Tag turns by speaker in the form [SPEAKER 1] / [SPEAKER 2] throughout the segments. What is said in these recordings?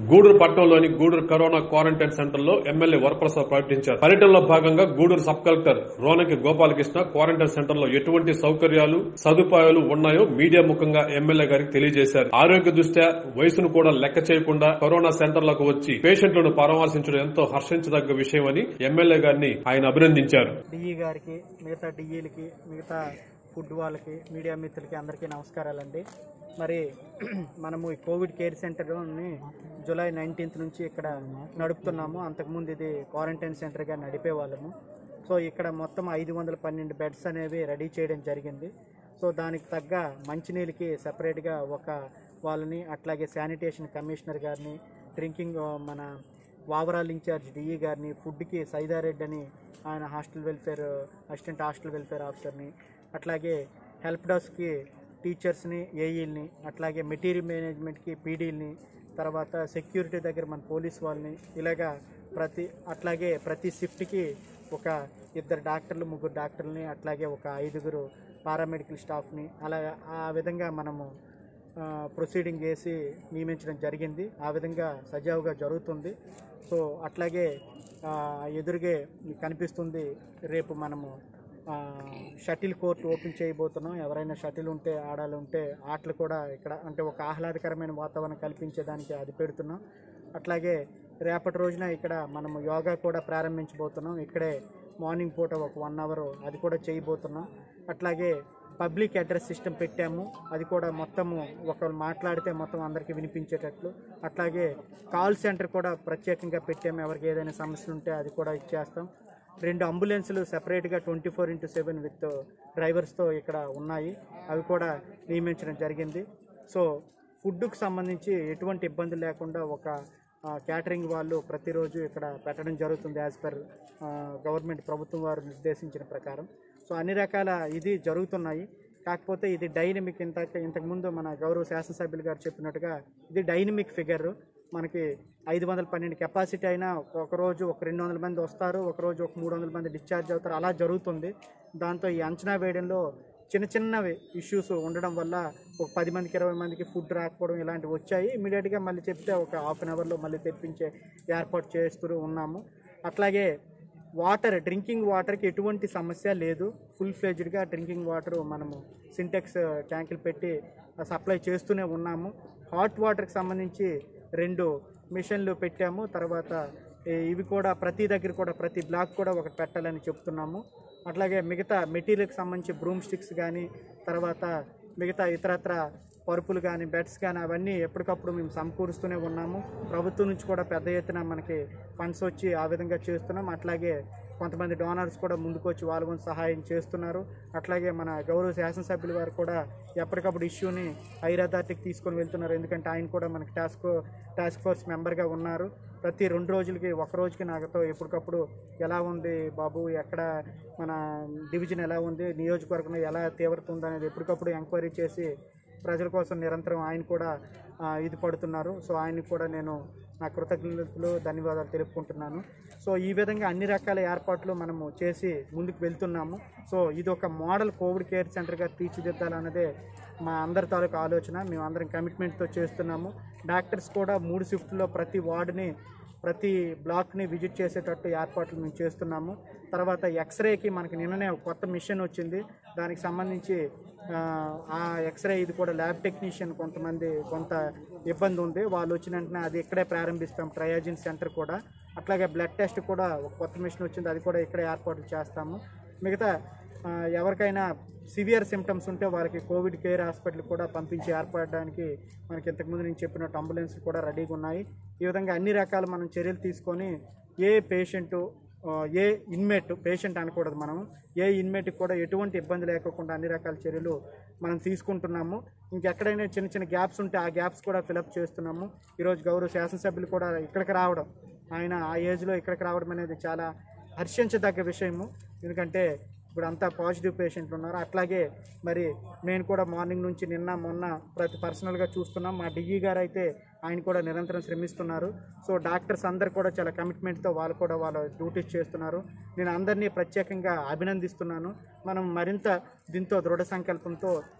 [SPEAKER 1] గూడూరు పట్టణంలోని Gudur corona quarantine centre లో MLA Varaprasad పర్యటించారు పర్యటనలో భాగంగా Gudur sub collector Ronaki Gopalakrishna quarantine centre లో ఎటువంటి సౌకర్యాలు సదుపాయాలు ఉన్నాయో మీడియా ముఖంగా ఎమ్మెల్యే గారికి తెలియజేశారు ఆరోగ్య దృష్ట్యా వయసును కూడా లెక్క చేయకుండా కరోనా సెంటర్లకు వచ్చి పేషెంట్లను పరామర్శించడం ఎంతో హర్షించదగ్గ విషయమని ఎమ్మెల్యే గారిని ఆయన అభినందించారు
[SPEAKER 2] డిఈ గారికి మిగతా డిఈలకి మిగతా ఫుడ్ వాళ్ళకి మీడియా మిత్రులకి అందరికీ నమస్కారాలండి మరి మనము ఈ కోవిడ్ కేర్ సెంటర్ని జూలై నైన్టీన్త్ నుంచి ఇక్కడ నడుపుతున్నాము అంతకుముందు ఇది క్వారంటైన్ సెంటర్గా నడిపే వాళ్ళము సో ఇక్కడ మొత్తం ఐదు వందల పన్నెండు బెడ్స్ అనేవి రెడీ చేయడం జరిగింది సో దానికి తగ్గ మంచినీళ్ళకి సపరేట్గా ఒక వాళ్ళని అట్లాగే శానిటేషన్ కమిషనర్ గారిని డ్రింకింగ్ మన ఓవరాల్ ఇన్ఛార్జ్ డిఈ గారిని ఫుడ్కి సైదారెడ్డి అని ఆయన hostel welfare assistant hostel welfare ఆఫీసర్ని అట్లాగే హెల్ప్ డెస్క్కి టీచర్స్ని ఏఈల్ని అట్లాగే మెటీరియల్ మేనేజ్మెంట్కి పీడీల్ని తర్వాత సెక్యూరిటీ దగ్గర మన పోలీస్ వాళ్ళని ఇలాగా ప్రతి అట్లాగే ప్రతి షిఫ్ట్కి ఒక ఇద్దరు డాక్టర్లు ముగ్గురు డాక్టర్లని అట్లాగే ఒక ఐదుగురు పారామెడికల్ స్టాఫ్ని అలా ఆ విధంగా మనము ఆ, ప్రొసీడింగ్ చేసి నియమించడం జరిగింది ఆ విధంగా సజావుగా జరుగుతుంది సో అట్లాగే ఆ, ఎదురుగే మీకు కనిపిస్తుంది రేపు మనము ఆ, షటిల్ కోర్ట్ ఓపెన్ చేయబోతున్నాం ఎవరైనా షటిల్ ఉంటే ఆడాలి ఉంటే ఆటలు కూడా ఇక్కడ అంటే ఒక ఆహ్లాదకరమైన వాతావరణం కల్పించేదానికి అది పెడుతున్నాం అట్లాగే రేపటి రోజున ఇక్కడ మనము యోగా కూడా ప్రారంభించబోతున్నాం ఇక్కడే మార్నింగ్ పూట ఒక వన్ అవర్ అది కూడా చేయబోతున్నాం అట్లాగే పబ్లిక్ అడ్రస్ సిస్టమ్ పెట్టాము అది కూడా మొత్తము ఒకరు మాట్లాడితే మొత్తం అందరికీ వినిపించేటట్లు అట్లాగే కాల్ సెంటర్ కూడా ప్రత్యేకంగా పెట్టాము ఎవరికి ఏదైనా సమస్యలు ఉంటే అది కూడా ఇచ్చేస్తాం రెండు అంబులెన్సులు సెపరేట్గా twenty four into seven with డ్రైవర్స్తో ఇక్కడ ఉన్నాయి అవి కూడా నియమించడం జరిగింది సో ఫుడ్కు సంబంధించి ఎటువంటి ఇబ్బంది లేకుండా ఒక ఆ, క్యాటరింగ్ వాళ్ళు ప్రతిరోజు ఇక్కడ పెట్టడం జరుగుతుంది యాజ్ పర్ గవర్నమెంట్ ప్రభుత్వం వారు నిర్దేశించిన ప్రకారం సో అన్ని రకాల ఇది జరుగుతున్నాయి కాకపోతే ఇది డైనమిక్ ఇంత ఇంతకుముందు మన గౌరవ శాసనసభ్యులు గారు చెప్పినట్టుగా ఇది డైనమిక్ ఫిగర్ మనకి ఐదు వందల పన్నెండు కెపాసిటీ అయినా ఒక రోజు ఒక రెండు వందల మంది వస్తారు ఒక రోజు ఒక మూడు వందల మంది డిశ్చార్జ్ అవుతారు అలా జరుగుతుంది దాంతో ఈ అంచనా వేయడంలో చిన్న చిన్నవి ఇష్యూస్ ఉండడం వల్ల ఒక పది మందికి ఇరవై మందికి ఫుడ్ రాకపోవడం ఇలాంటివి వచ్చాయి ఇమీడియట్గా మళ్ళీ చెప్తే ఒక హాఫ్ అన్ అవర్లో మళ్ళీ తెప్పించే ఏర్పాటు చేస్తూ ఉన్నాము అట్లాగే వాటర్ డ్రింకింగ్ వాటర్కి ఎటువంటి సమస్య లేదు ఫుల్ ఫ్లెజ్డ్గా డ్రింకింగ్ వాటర్ మనము సింటెక్స్ ట్యాంకులు పెట్టి సప్లై చేస్తూనే ఉన్నాము హాట్ వాటర్కి సంబంధించి రెండు మిషన్లు పెట్టాము తర్వాత ఈ- ఇవి కూడా ప్రతి దగ్గర కూడా ప్రతి బ్లాక్ కూడా ఒకటి పెట్టాలని చెప్తున్నాము అట్లాగే మిగతా మెటీరియల్కి సంబంధించి బ్రూమ్ స్టిక్స్ కానీ తర్వాత మిగతా ఇతరత్ర పరుపులు కానీ బెడ్స్ కానీ అవన్నీ ఎప్పటికప్పుడు మేము సమకూరుస్తూనే ఉన్నాము ప్రభుత్వం నుంచి కూడా పెద్ద ఎత్తున మనకి ఫండ్స్ వచ్చి ఆ విధంగా చేస్తున్నాం అట్లాగే కొంతమంది డోనర్స్ కూడా ముందుకొచ్చి వాళ్ళ వంతు సహాయం చేస్తున్నారు అట్లాగే మన గౌరవ శాసనసభ్యులు వారు కూడా ఎప్పటికప్పుడు ఇష్యూని హైర్ అథారిటీకి తీసుకొని వెళ్తున్నారు ఎందుకంటే ఆయన కూడా మనకి టాస్క్ టాస్క్ ఫోర్స్ మెంబర్గా ఉన్నారు ప్రతి రెండు రోజులకి ఒక రోజుకి నాకుతో ఎప్పటికప్పుడు ఎలా ఉంది బాబు ఎక్కడ మన డివిజన్ ఎలా ఉంది నియోజకవర్గంలో ఎలా తీవ్రత ఉంది అనేది ఎప్పటికప్పుడు ఎంక్వైరీ చేసి ప్రజల కోసం నిరంతరం ఆయన కూడా ఆ, ఇది పడుతున్నారు సో ఆయనకి కూడా నేను నా కృతజ్ఞతలు ధన్యవాదాలు తెలుపుకుంటున్నాను సో ఈ విధంగా అన్ని రకాల ఏర్పాట్లు మనము చేసి ముందుకు వెళ్తున్నాము సో ఇది ఒక మోడల్ కోవిడ్ కేర్ సెంటర్గా తీర్చిదిద్దాలన్నదే మా అందరి తాలూకు ఆలోచన మేము అందరం కమిట్మెంట్తో చేస్తున్నాము డాక్టర్స్ కూడా మూడు షిఫ్ట్లో ప్రతి వార్డుని ప్రతి బ్లాక్ని విజిట్ చేసేటట్టు ఏర్పాట్లు మేము చేస్తున్నాము తర్వాత ఎక్స్రేకి మనకి నిన్ననే ఒక కొత్త మిషన్ వచ్చింది దానికి సంబంధించి ఆ, ఆ ఎక్స్రే ఇది కూడా ల్యాబ్ టెక్నీషియన్ కొంతమంది కొంత ఇబ్బంది ఉంది వాళ్ళు వచ్చిన వెంటనే అది ఇక్కడే ప్రారంభిస్తాం ట్రయాజిన్ సెంటర్ కూడా అట్లాగే బ్లడ్ టెస్ట్ కూడా ఒక కొత్త మిషన్ వచ్చింది అది కూడా ఇక్కడే ఏర్పాటు చేస్తాము మిగతా ఆ, ఎవరికైనా సివియర్ సిమ్టమ్స్ ఉంటే వారికి కోవిడ్ కేర్ హాస్పిటల్ కూడా పంపించి ఏర్పడడానికి మనకి ఇంతకుముందు నేను చెప్పినట్టు అంబులెన్స్ కూడా రెడీగా ఉన్నాయి ఈ విధంగా అన్ని రకాల మనం చర్యలు తీసుకొని ఏ పేషెంటు ఆ, ఏ ఇన్మేట్ పేషెంట్ అనకూడదు మనం ఏ ఇన్మేట్కి కూడా ఎటువంటి ఇబ్బంది లేకోకుండా అన్ని రకాల చర్యలు మనం తీసుకుంటున్నాము ఇంకెక్కడైనా చిన్న చిన్న గ్యాప్స్ ఉంటే ఆ గ్యాప్స్ కూడా ఫిలప్ చేస్తున్నాము ఈరోజు గౌరవ శాసనసభ్యులు కూడా ఇక్కడికి రావడం ఆయన ఆ ఏజ్లో ఇక్కడికి రావడం అనేది చాలా హర్షించదగ్గ విషయము ఎందుకంటే ఇప్పుడు అంతా పాజిటివ్ పేషెంట్లు ఉన్నారు అట్లాగే మరి నేను కూడా మార్నింగ్ నుంచి నిన్న మొన్న ప్రతి పర్సనల్గా చూస్తున్నాం మా డిఈ గారు అయితే ఆయన కూడా నిరంతరం శ్రమిస్తున్నారు సో డాక్టర్స్ అందరు కూడా చాలా కమిట్మెంట్తో వాళ్ళు కూడా వాళ్ళ డ్యూటీస్ చేస్తున్నారు నేను అందరినీ ప్రత్యేకంగా అభినందిస్తున్నాను మనం మరింత దీంతో దృఢ సంకల్పంతో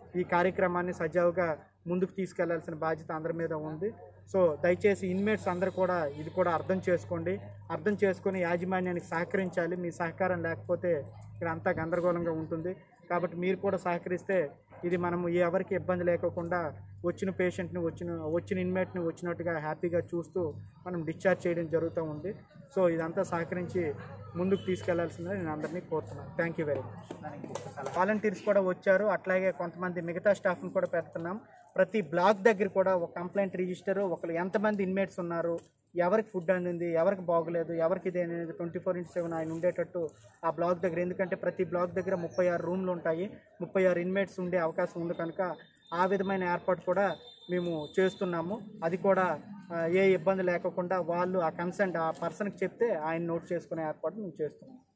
[SPEAKER 2] ఈ కార్యక్రమాన్ని సజావుగా ముందుకు తీసుకెళ్లాల్సిన బాధ్యత అందరి మీద ఉంది సో దయచేసి ఇన్మేట్స్ అందరూ కూడా ఇది కూడా అర్థం చేసుకోండి అర్థం చేసుకొని యాజమాన్యానికి సహకరించాలి మీ సహకారం లేకపోతే ఇక్కడ అంతా గందరగోళంగా ఉంటుంది కాబట్టి మీరు కూడా సహకరిస్తే ఇది మనము ఎవరికి ఇబ్బంది లేకోకుండా వచ్చిన పేషెంట్ని వచ్చిన వచ్చిన ఇన్మేట్ని వచ్చినట్టుగా హ్యాపీగా చూస్తూ మనం డిశ్చార్జ్ చేయడం జరుగుతూ ఉంది సో ఇదంతా సహకరించి ముందుకు తీసుకెళ్లాల్సిందని నేను అందరినీ కోరుతున్నాను thank you very much volunteers కూడా వచ్చారు అట్లాగే కొంతమంది మిగతా స్టాఫ్ని కూడా పెడుతున్నాం ప్రతి బ్లాక్ దగ్గర కూడా ఒక కంప్లైంట్ రిజిస్టర్ ఒకరు ఎంతమంది ఇన్మేట్స్ ఉన్నారు ఎవరికి ఫుడ్ అందింది ఎవరికి బాగోలేదు ఎవరికి ఇది అనేది ట్వంటీ ఫోర్ ఇంటూ సెవెన్ ఆయన ఉండేటట్టు ఆ బ్లాక్ దగ్గర ఎందుకంటే ప్రతి బ్లాక్ దగ్గర ముప్పై ఆరు రూమ్లు ఉంటాయి ముప్పై ఆరు ఇన్మేట్స్ ఉండే అవకాశం ఉంది కనుక ఆ విధమైన ఏర్పాటు కూడా మేము చేస్తున్నాము అది కూడా ఆ, ఏ ఇబ్బంది లేకుండా వాళ్ళు ఆ కన్సెంట్ ఆ పర్సన్కి చెప్తే ఆయన నోట్ చేసుకునే ఏర్పాటు మేము చేస్తున్నాం